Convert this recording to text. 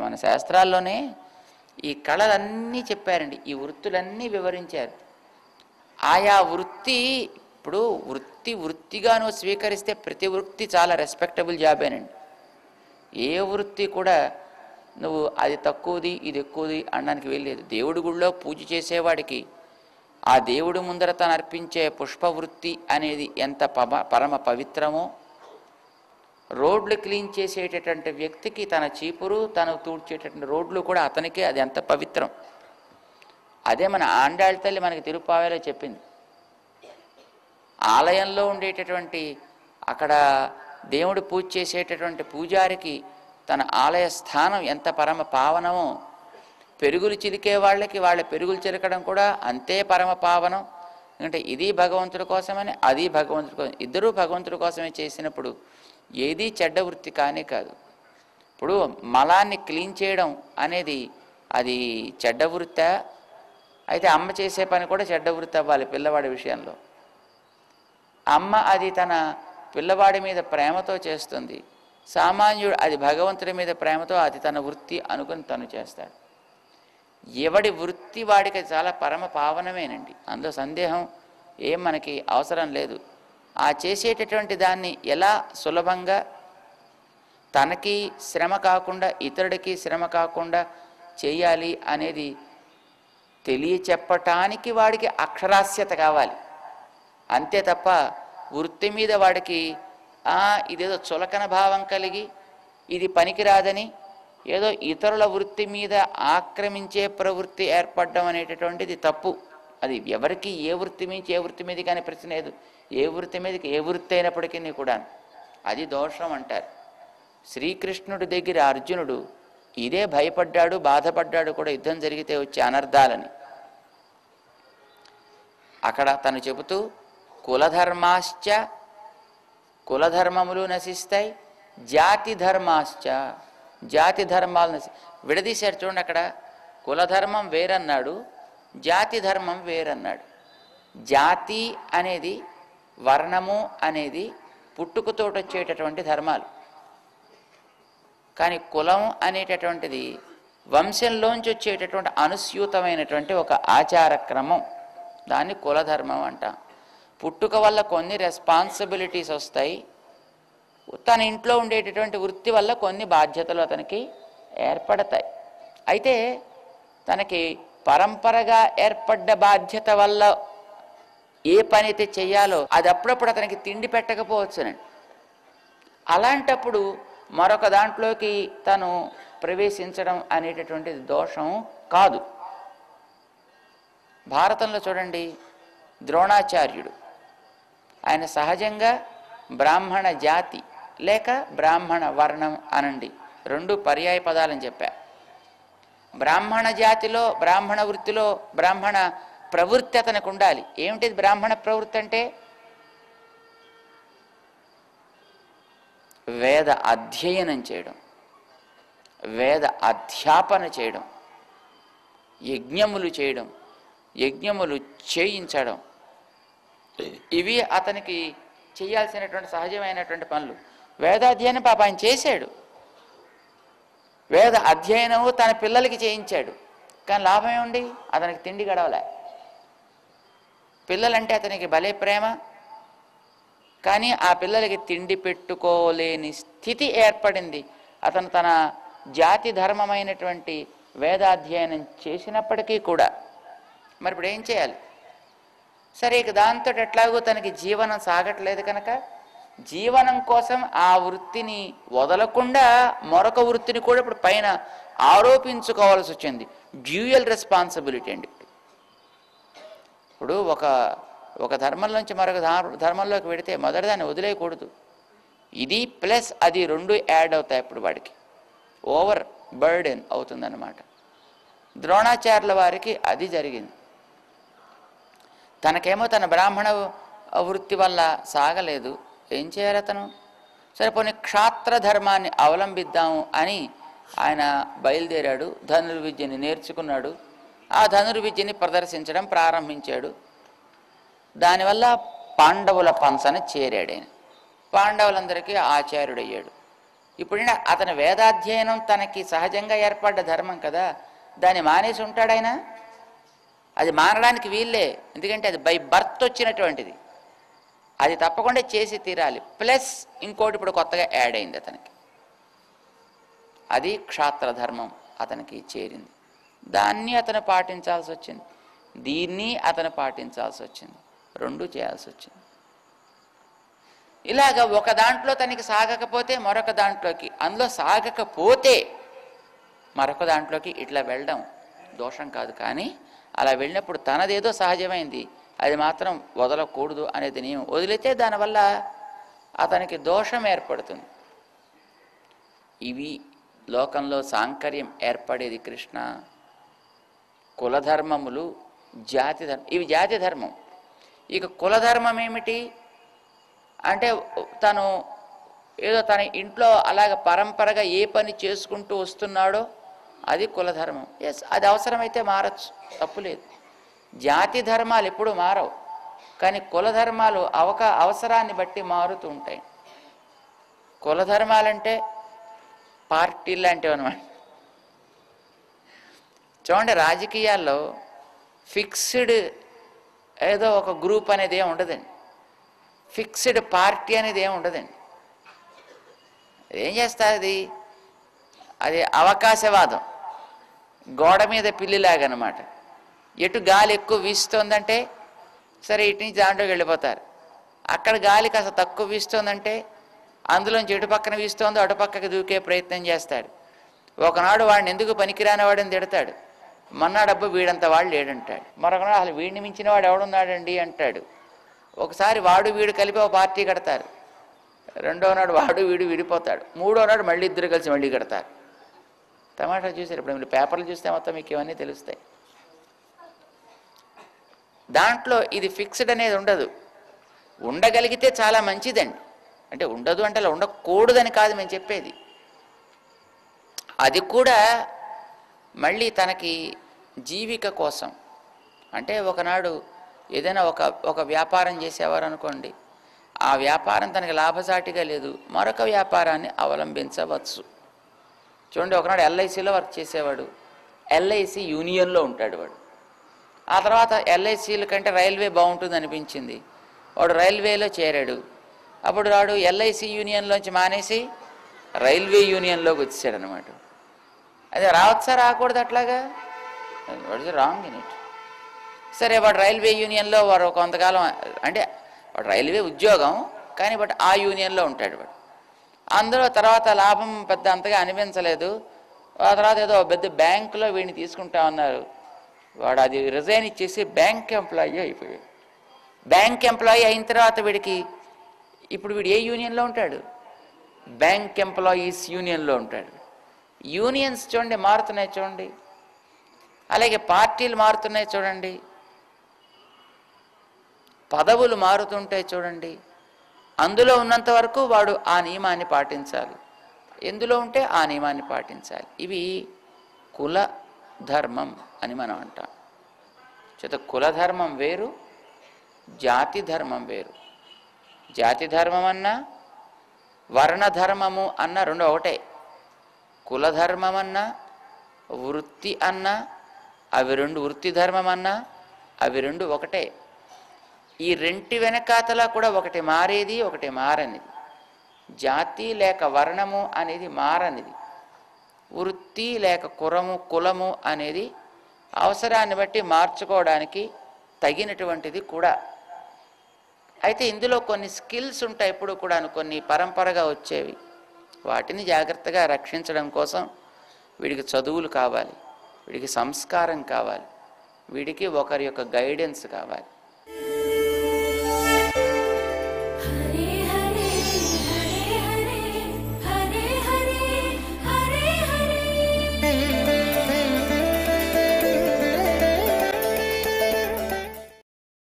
మన శాస్త్రాల్లోనే ఈ కళలన్నీ చెప్పారండి ఈ వృత్తులన్నీ వివరించారు ఆయా వృత్తి ఇప్పుడు వృత్తి వృత్తిగా నువ్వు స్వీకరిస్తే ప్రతి వృత్తి చాలా రెస్పెక్టబుల్ జాబేనండి ఏ వృత్తి కూడా నువ్వు అది తక్కువది ఇది ఎక్కువది అనడానికి వెళ్ళలేదు దేవుడి గుళ్ళో పూజ చేసేవాడికి ఆ దేవుడి ముందర తను అర్పించే పుష్పవృత్తి అనేది ఎంత పమ పరమ పవిత్రమో రోడ్లు క్లీన్ చేసేటటువంటి వ్యక్తికి తన చీపురు తను తూడ్చేటటువంటి రోడ్లు కూడా అతనికే అది ఎంత పవిత్రం అదే మన ఆండాళ్ళ తల్లి మనకి తిరుపావేలో చెప్పింది ఆలయంలో ఉండేటటువంటి అక్కడ దేవుడు పూజ చేసేటటువంటి పూజారికి తన ఆలయ స్థానం ఎంత పరమ పావనమో పెరుగులు చిలికే వాళ్ళకి వాళ్ళ పెరుగులు చిలకడం కూడా అంతే పరమ పావనం ఎందుకంటే ఇది భగవంతుడి కోసమని అది భగవంతుడి కోసం ఇద్దరూ భగవంతుడి కోసమే చేసినప్పుడు ఏది చెడ్డ వృత్తి కానే కాదు ఇప్పుడు మలాన్ని క్లీన్ చేయడం అనేది అది చెడ్డ వృత్తా అయితే అమ్మ చేసే పని కూడా చెడ్డ వృత్తి అవ్వాలి పిల్లవాడి విషయంలో అమ్మ అది తన పిల్లవాడి మీద ప్రేమతో చేస్తుంది సామాన్యుడు అది భగవంతుడి మీద ప్రేమతో అది తన వృత్తి అనుకుని తను చేస్తాడు ఎవడి వృత్తి వాడికి చాలా పరమ పావనమేనండి అందులో సందేహం ఏం మనకి అవసరం లేదు ఆ చేసేటటువంటి దాన్ని ఎలా సులభంగా తనకి శ్రమ కాకుండా ఇతరుడికి శ్రమ కాకుండా చేయాలి అనేది తెలియచెప్పటానికి వాడికి అక్షరాస్యత కావాలి అంతే తప్ప వృత్తి మీద వాడికి "ఆ, ఇదేదో చులకన భావం కలిగి ఇది పనికిరాదని ఏదో ఇతరుల వృత్తి మీద ఆక్రమించే ప్రవృత్తి ఏర్పడడం అనేటటువంటిది తప్పు అది ఎవరికి ఏ వృత్తి మించి ఏ వృత్తి మీద కానీ ప్రశ్న లేదు ఏ వృత్తి మీదకి ఏ వృత్తి అయినప్పటికీ కూడా అది దోషం అంటారు శ్రీకృష్ణుడి దగ్గర అర్జునుడు ఇదే భయపడ్డాడు బాధపడ్డాడు కూడా యుద్ధం జరిగితే వచ్చే అనర్థాలని అక్కడ తను చెబుతూ కులధర్మాశ్చ కులధర్మములు నశిస్తాయి జాతి ధర్మాశ్చ జాతి ధర్మాలు నశి విడదీశారు చూడండి అక్కడ కులధర్మం వేరన్నాడు జాతి ధర్మం వేరన్నాడు జాతి అనేది వర్ణము అనేది పుట్టుకతోటి వచ్చేటటువంటి ధర్మాలు కానీ కులం అనేటటువంటిది వంశంలోంచి వచ్చేటటువంటి అనుస్యూతమైనటువంటి ఒక ఆచార క్రమం దాన్ని కులధర్మం అంటాం పుట్టుక వల్ల కొన్ని రెస్పాన్సిబిలిటీస్ వస్తాయి తన ఇంట్లో ఉండేటటువంటి వృత్తి వల్ల కొన్ని బాధ్యతలు అతనికి ఏర్పడతాయి అయితే తనకి పరంపరగా ఏర్పడ్డ బాధ్యత వల్ల ఏ పని అయితే చెయ్యాలో అది అప్పుడప్పుడు అతనికి తిండి పెట్టకపోవచ్చునండి అలాంటప్పుడు మరొక దాంట్లోకి తను ప్రవేశించడం అనేటటువంటిది దోషం కాదు భారతంలో చూడండి ద్రోణాచార్యుడు ఆయన సహజంగా బ్రాహ్మణ జాతి లేక బ్రాహ్మణ వర్ణం అనండి రెండు పర్యాయ పదాలని చెప్పా బ్రాహ్మణ జాతిలో బ్రాహ్మణ వృత్తిలో బ్రాహ్మణ ప్రవృత్తి అతనికి ఉండాలి ఏమిటిది బ్రాహ్మణ ప్రవృత్తి అంటే వేద అధ్యయనం చేయడం వేద అధ్యాపన చేయడం యజ్ఞములు చేయడం యజ్ఞములు చేయించడం ఇవి అతనికి చేయాల్సినటువంటి సహజమైనటువంటి పనులు వేదాధ్యయనం పాప ఆయన చేశాడు వేద అధ్యయనము తన పిల్లలకి చేయించాడు కానీ లాభం ఏముంది అతనికి తిండి గడవలే పిల్లలంటే అతనికి భలే ప్రేమ కానీ ఆ పిల్లలకి తిండి పెట్టుకోలేని స్థితి ఏర్పడింది అతను తన జాతి ధర్మమైనటువంటి వేదాధ్యయనం చేసినప్పటికీ కూడా మరి ఇప్పుడు ఏం చేయాలి సరే ఇక దాంతో ఎట్లాగో తనకి జీవనం సాగట్లేదు కనుక జీవనం కోసం ఆ వృత్తిని వదలకుండా మరొక వృత్తిని కూడా ఇప్పుడు పైన ఆరోపించుకోవాల్సి వచ్చింది డ్యూయల్ రెస్పాన్సిబిలిటీ అండి ఇప్పుడు ఒక ఒక ధర్మం నుంచి మరొక ధా- ధర్మంలోకి వెడితే మొదటి దాన్ని వదిలేయకూడదు ఇది ప్లస్ అది రెండు యాడ్ అవుతాయి ఇప్పుడు వాడికి ఓవర్ బర్డెన్ అవుతుందన్నమాట ద్రోణాచార్యుల వారికి అది జరిగింది తనకేమో తన బ్రాహ్మణ వృత్తి వల్ల సాగలేదు ఏం చేయాలి అతను సరే పోనీ క్షాత్ర ధర్మాన్ని అవలంబిద్దాము అని ఆయన బయలుదేరాడు ధనుర్విద్యని నేర్చుకున్నాడు ఆ ధనుర్విద్యని ప్రదర్శించడం ప్రారంభించాడు దానివల్ల పాండవుల పంచన చేరాడు ఆయన పాండవులందరికీ ఆచార్యుడయ్యాడు ఇప్పుడైనా అతని వేదాధ్యయనం తనకి సహజంగా ఏర్పడ్డ ధర్మం కదా దాన్ని మానేసి ఉంటాడాయన అది మానడానికి వీల్లే ఎందుకంటే అది బై బర్త్ వచ్చినటువంటిది అది తప్పకుండా చేసి తీరాలి ప్లస్ ఇంకోటి ఇప్పుడు కొత్తగా యాడ్ అయింది అతనికి అది క్షాత్ర ధర్మం అతనికి చేరింది దాన్ని అతను పాటించాల్సి వచ్చింది దీన్ని అతను పాటించాల్సి వచ్చింది రెండు చేయాల్సి వచ్చింది ఇలాగ ఒక దాంట్లో తనకి సాగకపోతే మరొక దాంట్లోకి అందులో సాగకపోతే మరొక దాంట్లోకి ఇట్లా వెళ్ళడం దోషం కాదు కానీ అలా వెళ్ళినప్పుడు తనదేదో సహజమైంది అది మాత్రం వదలకూడదు అనేది నియమం వదిలితే దానివల్ల అతనికి దోషం ఏర్పడుతుంది ఇవి లోకంలో సాంకర్యం ఏర్పడేది కృష్ణ కులధర్మములు జాతి ధర్మం ఇవి జాతి ధర్మం ఇక కులధర్మం ఏమిటి అంటే తను ఏదో తన ఇంట్లో అలాగ పరంపరగా ఏ పని చేసుకుంటూ వస్తున్నాడో అది కులధర్మం ఎస్ అది అవసరమైతే మారచ్చు తప్పులేదు జాతి ధర్మాలు ఎప్పుడు మారవు కానీ కులధర్మాలు అవక అవసరాన్ని బట్టి మారుతూ ఉంటాయి కులధర్మాలంటే పార్టీలు లాంటివి అనమాట చూడండి రాజకీయాల్లో ఫిక్స్డ్ ఏదో ఒక గ్రూప్ అనేది ఏమి ఉండదండి ఫిక్స్డ్ పార్టీ అనేది ఏమి ఉండదండి ఏం చేస్తారు అది అది అవకాశవాదం గోడ మీద పిల్లిలాగనమాట ఎటు గాలి ఎక్కువ వీస్తోందంటే సరే ఇటు నుంచి దాంట్లోకి వెళ్ళిపోతారు అక్కడ గాలి కాస్త తక్కువ వీస్తోందంటే అందులోంచి ఎటు పక్కన వీస్తోందో అటు పక్కకి దూకే ప్రయత్నం చేస్తాడు ఒకనాడు వాడిని ఎందుకు పనికిరాని వాడిని తిడతాడు మన్నాడబ్బు వీడంత వాడు లేడంటాడు మరొకనాడు అసలు వీడిని మించిన వాడు ఎవడున్నాడండి అంటాడు ఒకసారి వాడు వీడు కలిపి ఒక పార్టీ కడతారు రెండో నాడు వాడు వీడు విడిపోతాడు మూడో నాడు మళ్ళీ ఇద్దరు కలిసి మళ్ళీ కడతారు టమాటా చూసారు ఇప్పుడు మీరు పేపర్లు చూస్తే మొత్తం మీకు ఇవన్నీ తెలుస్తాయి దాంట్లో ఇది ఫిక్స్డ్ అనేది ఉండదు ఉండగలిగితే చాలా మంచిదండి అంటే ఉండదు అంటే అలా ఉండకూడదని కాదు మేము చెప్పేది అది కూడా మళ్ళీ తనకి జీవిక కోసం అంటే ఒకనాడు ఏదైనా ఒక ఒక వ్యాపారం చేసేవారు అనుకోండి ఆ వ్యాపారం తనకి లాభసాటిగా లేదు మరొక వ్యాపారాన్ని అవలంబించవచ్చు చూడండి ఒకనాడు ఎల్ఐసిలో వర్క్ చేసేవాడు ఎల్ఐసి యూనియన్లో ఉంటాడు వాడు ఆ తర్వాత ఎల్ఐసీల కంటే రైల్వే బాగుంటుంది అనిపించింది వాడు రైల్వేలో చేరాడు అప్పుడు వాడు ఎల్ఐసి యూనియన్లోంచి మానేసి రైల్వే యూనియన్లోకి వచ్చేసాడు అనమాట అదే రావచ్చా రాకూడదు అట్లాగా what is wrong in it సరే వాడు రైల్వే యూనియన్లో వాడు కొంతకాలం అంటే వాడు రైల్వే ఉద్యోగం కానీ బట్ ఆ యూనియన్లో ఉంటాడు వాడు అందులో తర్వాత లాభం పెద్ద అంతగా అనిపించలేదు ఆ తర్వాత ఏదో పెద్ద బ్యాంకులో వీడిని తీసుకుంటా ఉన్నారు వాడు అది రిజైన్ ఇచ్చేసి బ్యాంక్ ఎంప్లాయీ అయిపోయాడు బ్యాంక్ ఎంప్లాయీ అయిన తర్వాత వీడికి ఇప్పుడు వీడు ఏ యూనియన్లో ఉంటాడు బ్యాంక్ ఎంప్లాయీస్ యూనియన్లో ఉంటాడు యూనియన్స్ చూడండి మారుతున్నాయి చూడండి అలాగే పార్టీలు మారుతున్నాయి చూడండి పదవులు మారుతుంటాయి చూడండి అందులో ఉన్నంత వరకు వాడు ఆ నియమాన్ని పాటించాలి ఎందులో ఉంటే ఆ నియమాన్ని పాటించాలి ఇవి కుల ధర్మం అని మనం అంటాం చేత కులధర్మం వేరు జాతి ధర్మం వేరు జాతి ధర్మం అన్నా వర్ణధర్మము అన్న రెండు ఒకటే కులధర్మం అన్నా వృత్తి అన్నా అవి రెండు వృత్తి ధర్మం అన్నా అవి రెండు ఒకటే ఈ రెంటి వెనకాతల కూడా ఒకటి మారేది ఒకటి మారనిది జాతి లేక వర్ణము అనేది మారనిది వృత్తి లేక కురము కులము అనేది అవసరాన్ని బట్టి మార్చుకోవడానికి తగినటువంటిది కూడా అయితే ఇందులో కొన్ని స్కిల్స్ ఉంటాయి ఎప్పుడు కూడా కొన్ని పరంపరగా వచ్చేవి వాటిని జాగ్రత్తగా రక్షించడం కోసం వీడికి చదువులు కావాలి వీడికి సంస్కారం కావాలి వీడికి ఒకరి యొక్క గైడెన్స్ కావాలి